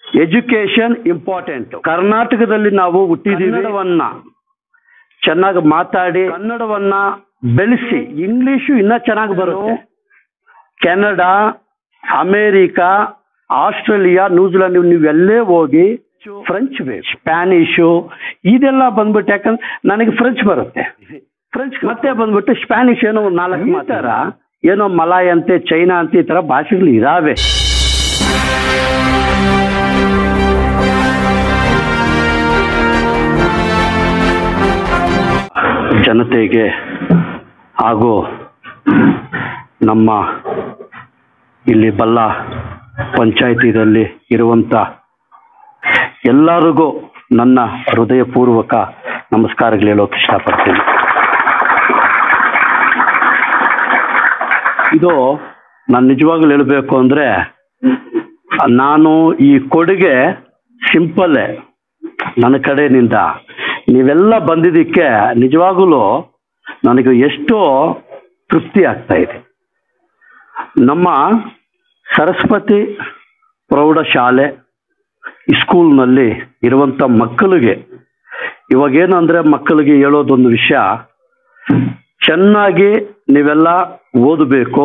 education important ಕರ್ನಾಟಕದಲ್ಲಿ ನಾವು ಹುಟ್ಟಿದೀವಿ ಕನ್ನಡವನ್ನ ಚೆನ್ನಾಗಿ ಮಾತಾಡಿ ಕನ್ನಡವನ್ನ ಬೆಳೆಸಿ ಇಂಗ್ಲಿಷು ಇನ್ನ ಚೆನ್ನಾಗಿ ಬರುತ್ತೆ ಕೆನಡಾ ಅಮೇರಿಕಾ ಆಸ್ಟ್ರೇಲಿಯಾ ನ್ಯೂಜಿಲೆಂಡ್ ನೀವು ನೀವೆಲ್ಲೇ ಹೋಗಿ ಫ್ರೆಂಚ್ ಬೇಕು ಸ್ಪ್ಯಾನಿಷು ಇದೆಲ್ಲ ಬಂದ್ಬಿಟ್ಟು ಯಾಕಂದ್ರೆ ನನಗೆ ಫ್ರೆಂಚ್ ಬರುತ್ತೆ ಫ್ರೆಂಚ್ ಮತ್ತೆ ಬಂದ್ಬಿಟ್ಟು ಸ್ಪ್ಯಾನಿಷ್ ಏನೋ ಒಂದು ನಾಲ್ಕು ಮಾತಾರ ಏನೋ ಮಲಾಯ್ ಅಂತೆ ಚೈನಾ ಅಂತ ಈ ಥರ ಭಾಷೆಗಳು ಇದಾವೆ ಜನತೆಗೆ ಹಾಗೂ ನಮ್ಮ ಇಲ್ಲಿ ಬಲ್ಲ ಪಂಚಾಯತಿದಲ್ಲಿ ಇರುವಂತ ಎಲ್ಲರಿಗೂ ನನ್ನ ಹೃದಯಪೂರ್ವಕ ನಮಸ್ಕಾರಗಳು ಹೇಳೋಕೆ ಇಷ್ಟಪಡ್ತೀನಿ ಇದು ನಾನು ನಿಜವಾಗ್ಲೂ ಹೇಳಬೇಕು ಅಂದರೆ ನಾನು ಈ ಕೊಡುಗೆ ಸಿಂಪಲ್ಲೇ ನನ್ನ ಕಡೆಯಿಂದ ನೀವೆಲ್ಲ ಬಂದಿದ್ದಕ್ಕೆ ನಿಜವಾಗಲೂ ನನಗೆ ಎಷ್ಟೋ ತೃಪ್ತಿ ಆಗ್ತಾ ಇದೆ ನಮ್ಮ ಸರಸ್ವತಿ ಪ್ರೌಢಶಾಲೆ ಸ್ಕೂಲ್ನಲ್ಲಿ ಇರುವಂಥ ಮಕ್ಕಳಿಗೆ ಇವಾಗೇನಂದ್ರೆ ಮಕ್ಕಳಿಗೆ ಹೇಳೋದೊಂದು ವಿಷಯ ಚೆನ್ನಾಗಿ ನೀವೆಲ್ಲ ಓದಬೇಕು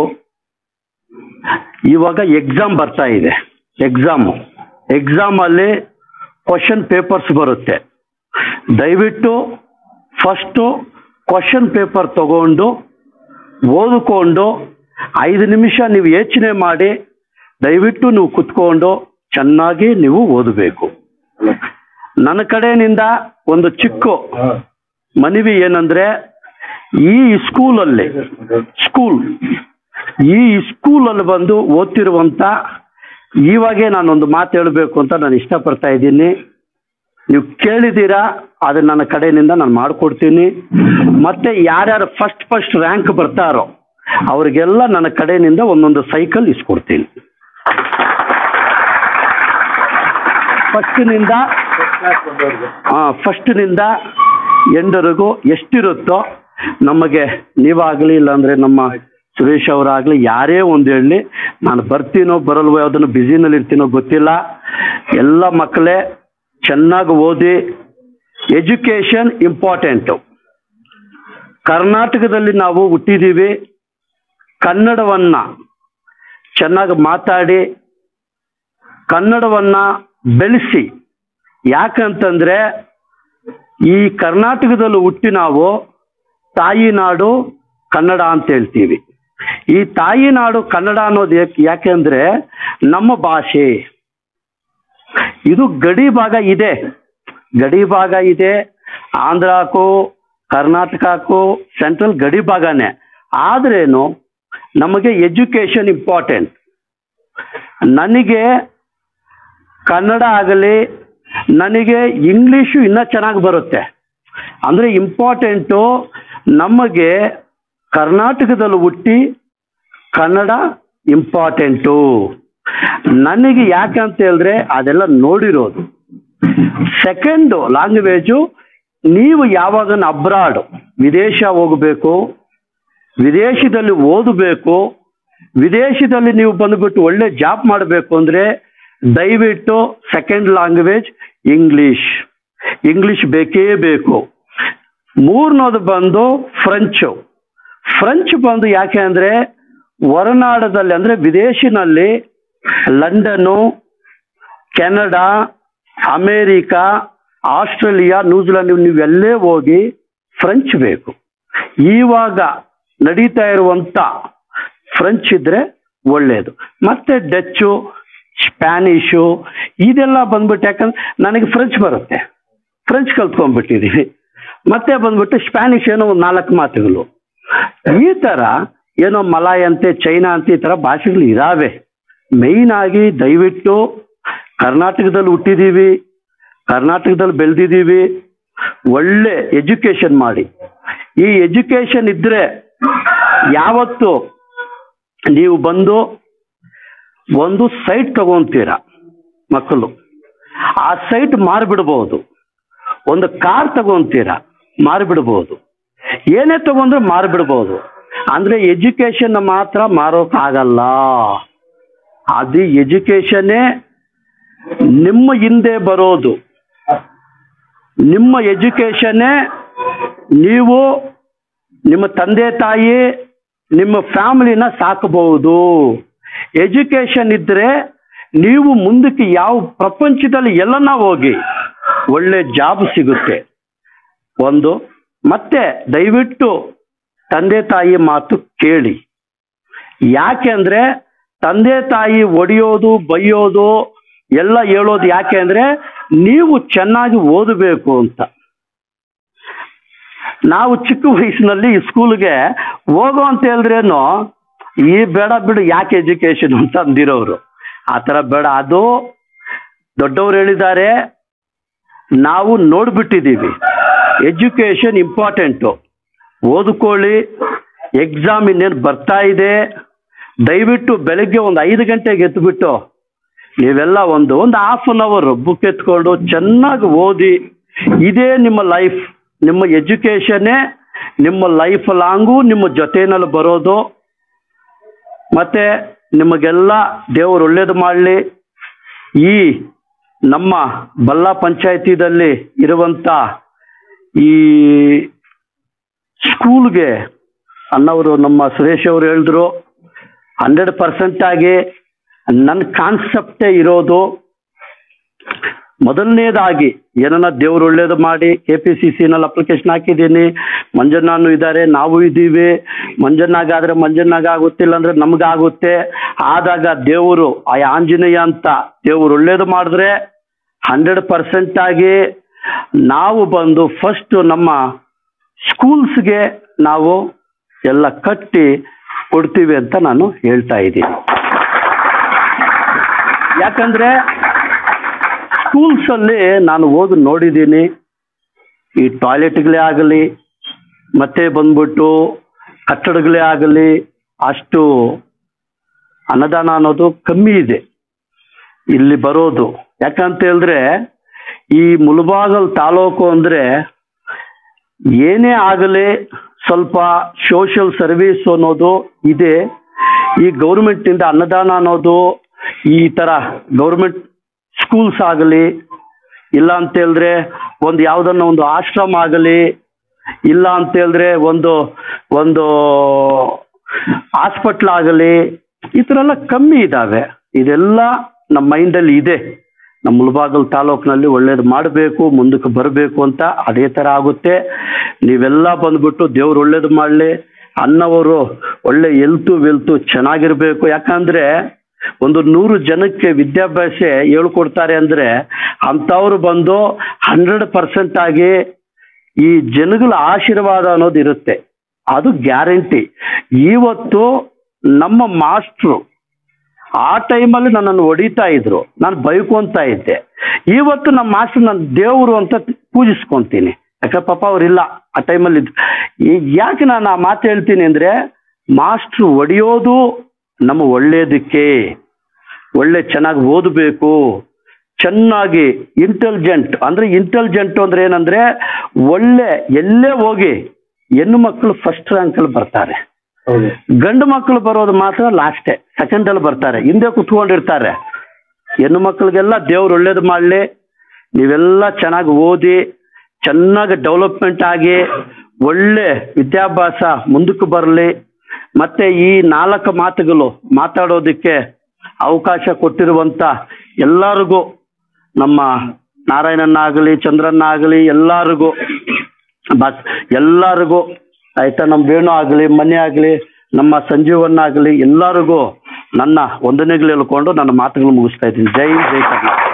ಇವಾಗ ಎಕ್ಸಾಮ್ ಬರ್ತಾ ಇದೆ ಎಕ್ಸಾಮು ಎಕ್ಸಾಮಲ್ಲಿ ಕ್ವಶನ್ ಪೇಪರ್ಸ್ ಬರುತ್ತೆ ದಯವಿಟ್ಟು ಫಸ್ಟು ಕ್ವಶನ್ ಪೇಪರ್ ತಗೊಂಡು ಓದಿಕೊಂಡು ಐದು ನಿಮಿಷ ನೀವು ಯೋಚನೆ ಮಾಡಿ ದಯವಿಟ್ಟು ನೀವು ಕುತ್ಕೊಂಡು ಚೆನ್ನಾಗಿ ನೀವು ಓದಬೇಕು ನನ್ನ ಕಡೆಯಿಂದ ಒಂದು ಚಿಕ್ಕ ಮನವಿ ಏನಂದ್ರೆ ಈ ಸ್ಕೂಲಲ್ಲಿ ಸ್ಕೂಲ್ ಈ ಸ್ಕೂಲಲ್ಲಿ ಬಂದು ಓದ್ತಿರುವಂತ ಇವಾಗೆ ನಾನೊಂದು ಮಾತು ಹೇಳಬೇಕು ಅಂತ ನಾನು ಇಷ್ಟಪಡ್ತಾ ಇದ್ದೀನಿ ನೀವು ಕೇಳಿದ್ದೀರಾ ಅದು ನನ್ನ ಕಡೆಯಿಂದ ನಾನು ಮಾಡಿಕೊಡ್ತೀನಿ ಮತ್ತೆ ಯಾರ್ಯಾರು ಫಸ್ಟ್ ಫಸ್ಟ್ ರ್ಯಾಂಕ್ ಬರ್ತಾರೋ ಅವ್ರಿಗೆಲ್ಲ ನನ್ನ ಕಡೆಯಿಂದ ಒಂದೊಂದು ಸೈಕಲ್ ಇಸ್ಕೊಡ್ತೀನಿ ಫಸ್ಟ್ನಿಂದ ಹಾಂ ಫಸ್ಟ್ನಿಂದ ಎಂಡರಿಗೂ ಎಷ್ಟಿರುತ್ತೋ ನಮಗೆ ನೀವಾಗಲಿ ಇಲ್ಲಾಂದರೆ ನಮ್ಮ ಸುರೇಶ್ ಅವರಾಗಲಿ ಯಾರೇ ಒಂದು ಹೇಳಲಿ ನಾನು ಬರ್ತೀನೋ ಬರಲ್ವೋ ಅದನ್ನು ಬ್ಯುಸಿನಲ್ಲಿ ಇರ್ತೀನೋ ಗೊತ್ತಿಲ್ಲ ಎಲ್ಲ ಮಕ್ಕಳೇ ಚೆನ್ನಾಗಿ ಓದಿ ಎಜುಕೇಷನ್ ಇಂಪಾರ್ಟೆಂಟು ಕರ್ನಾಟಕದಲ್ಲಿ ನಾವು ಹುಟ್ಟಿದ್ದೀವಿ ಕನ್ನಡವನ್ನು ಚೆನ್ನಾಗಿ ಮಾತಾಡಿ ಕನ್ನಡವನ್ನು ಬೆಳೆಸಿ ಯಾಕಂತಂದ್ರೆ ಈ ಕರ್ನಾಟಕದಲ್ಲಿ ಹುಟ್ಟಿ ನಾವು ತಾಯಿ ನಾಡು ಕನ್ನಡ ಅಂತ ಹೇಳ್ತೀವಿ ಈ ತಾಯಿ ನಾಡು ಕನ್ನಡ ಅನ್ನೋದು ಯಾಕೆ ಯಾಕೆಂದ್ರೆ ನಮ್ಮ ಭಾಷೆ ಇದು ಗಡಿ ಭಾಗ ಇದೆ ಗಡಿ ಭಾಗ ಇದೆ ಆಂಧ್ರಕ್ಕೂ ಕರ್ನಾಟಕಕ್ಕೂ ಸೆಂಟ್ರಲ್ ಗಡಿ ಭಾಗನೇ ಆದ್ರೇನು ನಮಗೆ ಎಜುಕೇಶನ್ ಇಂಪಾರ್ಟೆಂಟ್ ನನಗೆ ಕನ್ನಡ ಆಗಲಿ ನನಗೆ ಇಂಗ್ಲೀಷು ಇನ್ನೂ ಚೆನ್ನಾಗಿ ಬರುತ್ತೆ ಅಂದರೆ ಇಂಪಾರ್ಟೆಂಟು ನಮಗೆ ಕರ್ನಾಟಕದಲ್ಲಿ ಹುಟ್ಟಿ ಕನ್ನಡ ಇಂಪಾರ್ಟೆಂಟು ನನಗೆ ಯಾಕಂತ ಹೇಳಿದ್ರೆ ಅದೆಲ್ಲ ನೋಡಿರೋದು ಸೆಕೆಂಡು ಲ್ಯಾಂಗ್ವೇಜು ನೀವು ಯಾವಾಗನ ಅಬ್ರಾಡ್ ವಿದೇಶ ಹೋಗಬೇಕು ವಿದೇಶದಲ್ಲಿ ಓದಬೇಕು ವಿದೇಶದಲ್ಲಿ ನೀವು ಬಂದುಬಿಟ್ಟು ಒಳ್ಳೆ ಜಾಬ್ ಮಾಡಬೇಕು ಅಂದರೆ ದಯವಿಟ್ಟು ಸೆಕೆಂಡ್ ಲ್ಯಾಂಗ್ವೇಜ್ ಇಂಗ್ಲೀಷ್ ಇಂಗ್ಲೀಷ್ ಬೇಕೇ ಬೇಕು ಮೂರನೇದು ಬಂದು ಫ್ರೆಂಚು ಫ್ರೆಂಚ್ ಬಂದು ಯಾಕೆ ಅಂದರೆ ಹೊರನಾಡದಲ್ಲಿ ಅಂದರೆ ವಿದೇಶಿನಲ್ಲಿ London Canada America Australia New Zealand ನೀವು ನೀವೆಲ್ಲೇ ಹೋಗಿ ಫ್ರೆಂಚ್ ಬೇಕು ಇವಾಗ ನಡೀತಾ ಇರುವಂಥ ಫ್ರೆಂಚ್ ಇದ್ರೆ ಒಳ್ಳೆಯದು ಮತ್ತೆ ಡಚ್ಚು ಸ್ಪ್ಯಾನಿಷು ಇದೆಲ್ಲ ಬಂದ್ಬಿಟ್ಟು ಯಾಕಂದ್ರೆ ನನಗೆ ಫ್ರೆಂಚ್ ಬರುತ್ತೆ ಫ್ರೆಂಚ್ ಕಲ್ತ್ಕೊಂಡ್ಬಿಟ್ಟಿದ್ದೀವಿ ಮತ್ತೆ ಬಂದ್ಬಿಟ್ಟು ಸ್ಪ್ಯಾನಿಷ್ ಏನೋ ಒಂದು ನಾಲ್ಕು ಮಾತುಗಳು ಈ ಥರ ಏನೋ ಮಲಾಯ್ ಅಂತೆ ಚೈನಾ ಅಂತ ಈ ಥರ ಭಾಷೆಗಳು ಇದಾವೆ ಮೇಯ್ನ್ ಆಗಿ ದಯವಿಟ್ಟು ಕರ್ನಾಟಕದಲ್ಲಿ ಹುಟ್ಟಿದ್ದೀವಿ ಕರ್ನಾಟಕದಲ್ಲಿ ಬೆಳೆದಿದ್ದೀವಿ ಒಳ್ಳೆ ಎಜುಕೇಶನ್ ಮಾಡಿ ಈ ಎಜುಕೇಶನ್ ಇದ್ರೆ ಯಾವತ್ತು ನೀವು ಬಂದು ಒಂದು ಸೈಟ್ ತಗೊಂತೀರ ಮಕ್ಕಳು ಆ ಸೈಟ್ ಮಾರಿಬಿಡ್ಬೋದು ಒಂದು ಕಾರ್ ತಗೊಂತೀರ ಮಾರಿಬಿಡ್ಬೋದು ಏನೇ ತಗೊಂಡ್ರೆ ಮಾರಿಬಿಡ್ಬೋದು ಅಂದರೆ ಎಜುಕೇಷನ್ ಮಾತ್ರ ಮಾರೋಕ್ಕಾಗಲ್ಲ ಅದು ಎಜುಕೇಷನ್ನೇ ನಿಮ್ಮ ಹಿಂದೆ ಬರೋದು ನಿಮ್ಮ ಎಜುಕೇಶನ್ನೇ ನೀವು ನಿಮ್ಮ ತಂದೆ ತಾಯಿ ನಿಮ್ಮ ಫ್ಯಾಮಿಲಿನ ಸಾಕಬಹುದು ಎಜುಕೇಶನ್ ಇದ್ದರೆ ನೀವು ಮುಂದಕ್ಕೆ ಯಾವ ಪ್ರಪಂಚದಲ್ಲಿ ಎಲ್ಲನ ಹೋಗಿ ಒಳ್ಳೆ ಜಾಬ್ ಸಿಗುತ್ತೆ ಒಂದು ಮತ್ತೆ ದಯವಿಟ್ಟು ತಂದೆ ತಾಯಿ ಮಾತು ಕೇಳಿ ಯಾಕೆ ಅಂದ್ರೆ ತಂದೆ ತಾಯಿ ಒಡೆಯೋದು ಬೈಯೋದು ಎಲ್ಲ ಹೇಳೋದು ಯಾಕೆ ಅಂದ್ರೆ ನೀವು ಚೆನ್ನಾಗಿ ಓದಬೇಕು ಅಂತ ನಾವು ಚಿಕ್ಕ ವಯಸ್ಸಿನಲ್ಲಿ ಸ್ಕೂಲ್ಗೆ ಹೋಗೋ ಅಂತ ಹೇಳಿದ್ರೇನು ಈ ಬೇಡ ಬಿಡು ಯಾಕೆ ಎಜುಕೇಶನ್ ಅಂತ ಅಂದಿರೋರು ಆ ಥರ ಬೇಡ ಅದು ದೊಡ್ಡವರು ಹೇಳಿದ್ದಾರೆ ನಾವು ನೋಡ್ಬಿಟ್ಟಿದ್ದೀವಿ ಎಜುಕೇಶನ್ ಇಂಪಾರ್ಟೆಂಟು ಓದ್ಕೊಳ್ಳಿ ಎಕ್ಸಾಮ್ ಇನ್ನೇನು ಬರ್ತಾ ಇದೆ ದಯವಿಟ್ಟು ಬೆಳಗ್ಗೆ ಒಂದು ಐದು ಗಂಟೆಗೆ ಎದ್ದುಬಿಟ್ಟು ನೀವೆಲ್ಲ ಒಂದು ಒಂದು ಹಾಫ್ ಅನ್ ಅವರ್ ಬುಕ್ ಎತ್ಕೊಂಡು ಚೆನ್ನಾಗಿ ಓದಿ ಇದೇ ನಿಮ್ಮ ಲೈಫ್ ನಿಮ್ಮ ಎಜುಕೇಷನ್ನೇ ನಿಮ್ಮ ಲೈಫ್ ಲಾಂಗು ನಿಮ್ಮ ಜೊತೆಯಲ್ಲಿ ಬರೋದು ಮತ್ತೆ ನಿಮಗೆಲ್ಲ ದೇವರು ಒಳ್ಳೇದು ಮಾಡಲಿ ಈ ನಮ್ಮ ಬಲ್ಲ ಪಂಚಾಯತಿದಲ್ಲಿ ಇರುವಂಥ ಈ ಸ್ಕೂಲ್ಗೆ ಅನ್ನವರು ನಮ್ಮ ಸುರೇಶ್ ಅವರು ಹೇಳಿದ್ರು ಹಂಡ್ರೆಡ್ ಪರ್ಸೆಂಟ್ ಆಗಿ ನನ್ನ ಕಾನ್ಸೆಪ್ಟೇ ಇರೋದು ಮೊದಲನೇದಾಗಿ ಏನನ್ನ ದೇವ್ರು ಒಳ್ಳೇದು ಮಾಡಿ ಕೆ ಪಿ ಸಿ ಸಿನಲ್ಲಿ ಅಪ್ಲಿಕೇಶನ್ ಹಾಕಿದ್ದೀನಿ ಮಂಜಣ್ಣನು ಇದ್ದಾರೆ ನಾವು ಇದ್ದೀವಿ ಮಂಜಣ್ಣಗಾದ್ರೆ ಮಂಜಣ್ಣಗ ಆಗುತ್ತಿಲ್ಲ ಅಂದ್ರೆ ನಮಗಾಗುತ್ತೆ ಆದಾಗ ದೇವರು ಆ ಆಂಜನೇಯ ಅಂತ ದೇವ್ರು ಒಳ್ಳೇದು ಮಾಡಿದ್ರೆ ಹಂಡ್ರೆಡ್ ಪರ್ಸೆಂಟ್ ಆಗಿ ನಾವು ಬಂದು ಫಸ್ಟ್ ನಮ್ಮ ಸ್ಕೂಲ್ಸ್ಗೆ ನಾವು ಎಲ್ಲ ಕಟ್ಟಿ ಕೊಡ್ತೀವಿ ಅಂತ ನಾನು ಹೇಳ್ತಾ ಇದ್ದೀನಿ ಯಾಕಂದ್ರೆ ಸ್ಕೂಲ್ಸಲ್ಲಿ ನಾನು ಓದಿ ನೋಡಿದ್ದೀನಿ ಈ ಟಾಯ್ಲೆಟ್ಗಳೇ ಆಗಲಿ ಮತ್ತೆ ಬಂದ್ಬಿಟ್ಟು ಕಟ್ಟಡಗಳೇ ಆಗಲಿ ಅಷ್ಟು ಅನುದಾನ ಅನ್ನೋದು ಕಮ್ಮಿ ಇದೆ ಇಲ್ಲಿ ಬರೋದು ಯಾಕಂತ ಹೇಳಿದ್ರೆ ಈ ಮುಳಬಾಗಲ್ ತಾಲೂಕು ಅಂದರೆ ಏನೇ ಆಗಲಿ ಸ್ವಲ್ಪ ಸೋಷಿಯಲ್ ಸರ್ವಿಸ್ ಅನ್ನೋದು ಇದೆ ಈ ಗೌರ್ಮೆಂಟಿಂದ ಅನ್ನದಾನ ಅನ್ನೋದು ಈ ಥರ ಗೌರ್ಮೆಂಟ್ ಸ್ಕೂಲ್ಸ್ ಆಗಲಿ ಇಲ್ಲ ಅಂತ ಹೇಳಿದ್ರೆ ಒಂದು ಯಾವುದನ್ನ ಒಂದು ಆಶ್ರಮ ಆಗಲಿ ಇಲ್ಲ ಅಂತ ಹೇಳಿದ್ರೆ ಒಂದು ಒಂದು ಹಾಸ್ಪಿಟ್ಲ್ ಆಗಲಿ ಈ ಥರ ಎಲ್ಲ ಕಮ್ಮಿ ಇದ್ದಾವೆ ಇದೆಲ್ಲ ನಮ್ಮ ಮೈಂಡಲ್ಲಿ ಇದೆ ನಮ್ಮ ಮುಳಬಾಗಲ್ ತಾಲೂಕಿನಲ್ಲಿ ಒಳ್ಳೇದು ಮಾಡಬೇಕು ಮುಂದಕ್ಕೆ ಬರಬೇಕು ಅಂತ ಅದೇ ಥರ ಆಗುತ್ತೆ ನೀವೆಲ್ಲ ಬಂದ್ಬಿಟ್ಟು ದೇವ್ರು ಒಳ್ಳೇದು ಮಾಡಲಿ ಅನ್ನವರು ಒಳ್ಳೆ ಎಲ್ತು ವೆಲ್ತು ಚೆನ್ನಾಗಿರ್ಬೇಕು ಯಾಕಂದ್ರೆ ಒಂದು ನೂರು ಜನಕ್ಕೆ ವಿದ್ಯಾಭ್ಯಾಸ ಹೇಳ್ಕೊಡ್ತಾರೆ ಅಂದ್ರೆ ಅಂಥವ್ರು ಬಂದು ಹಂಡ್ರೆಡ್ ಪರ್ಸೆಂಟ್ ಆಗಿ ಈ ಜನಗಳ ಆಶೀರ್ವಾದ ಅನ್ನೋದು ಇರುತ್ತೆ ಅದು ಗ್ಯಾರಂಟಿ ಇವತ್ತು ನಮ್ಮ ಮಾಸ್ಟ್ರು ಆ ಟೈಮಲ್ಲಿ ನನ್ನನ್ನು ಹೊಡಿತಾ ಇದ್ರು ನಾನು ಬೈಕೊಂತ ಇದ್ದೆ ಇವತ್ತು ನಮ್ಮ ಮಾಸ್ಟರ್ ನನ್ನ ದೇವರು ಅಂತ ಪೂಜಿಸ್ಕೊಂತೀನಿ ಯಾಕೆ ಪಾಪ ಅವರಿಲ್ಲ ಆ ಟೈಮಲ್ಲಿ ಈಗ ಯಾಕೆ ನಾನು ಆ ಮಾತು ಹೇಳ್ತೀನಿ ಅಂದರೆ ಮಾಸ್ಟ್ರು ಹೊಡೆಯೋದು ನಮ್ಮ ಒಳ್ಳೆಯದಕ್ಕೆ ಒಳ್ಳೆ ಚೆನ್ನಾಗಿ ಓದಬೇಕು ಚೆನ್ನಾಗಿ ಇಂಟೆಲಿಜೆಂಟ್ ಅಂದರೆ ಇಂಟೆಲಿಜೆಂಟ್ ಅಂದ್ರೆ ಏನಂದ್ರೆ ಒಳ್ಳೆ ಎಲ್ಲೇ ಹೋಗಿ ಹೆಣ್ಣು ಮಕ್ಕಳು ಫಸ್ಟ್ ರ್ಯಾಂಕಲ್ಲಿ ಬರ್ತಾರೆ ಹೌದು ಗಂಡು ಮಕ್ಕಳು ಬರೋದು ಮಾತ್ರ ಲಾಸ್ಟೇ ಸೆಕೆಂಡಲ್ಲಿ ಬರ್ತಾರೆ ಹಿಂದೆ ಕುತ್ಕೊಂಡಿರ್ತಾರೆ ಹೆಣ್ಣು ಮಕ್ಕಳಿಗೆಲ್ಲ ದೇವ್ರು ಒಳ್ಳೇದು ಮಾಡಲಿ ನೀವೆಲ್ಲ ಚೆನ್ನಾಗಿ ಓದಿ ಚೆನ್ನಾಗಿ ಡೆವಲಪ್ಮೆಂಟ್ ಆಗಿ ಒಳ್ಳೆ ವಿದ್ಯಾಭ್ಯಾಸ ಮುಂದಕ್ಕೆ ಬರಲಿ ಮತ್ತೆ ಈ ನಾಲ್ಕು ಮಾತುಗಳು ಮಾತಾಡೋದಕ್ಕೆ ಅವಕಾಶ ಕೊಟ್ಟಿರುವಂಥ ಎಲ್ಲರಿಗೂ ನಮ್ಮ ನಾರಾಯಣನಾಗಲಿ ಚಂದ್ರನ್ನಾಗಲಿ ಎಲ್ಲರಿಗೂ ಬಸ್ ಎಲ್ಲರಿಗೂ ಆಯ್ತಾ ನಮ್ಮ ವೇಣು ಆಗಲಿ ಮನೆ ಆಗಲಿ ನಮ್ಮ ಸಂಜೀವನ್ನಾಗಲಿ ಎಲ್ಲರಿಗೂ ನನ್ನ ವಂದನೆಗಳು ಹೇಳ್ಕೊಂಡು ನನ್ನ ಮಾತುಗಳು ಮುಗಿಸ್ತಾ ಇದ್ದೀನಿ ಜೈ ಜೈ ಕರ್ನಾಟಕ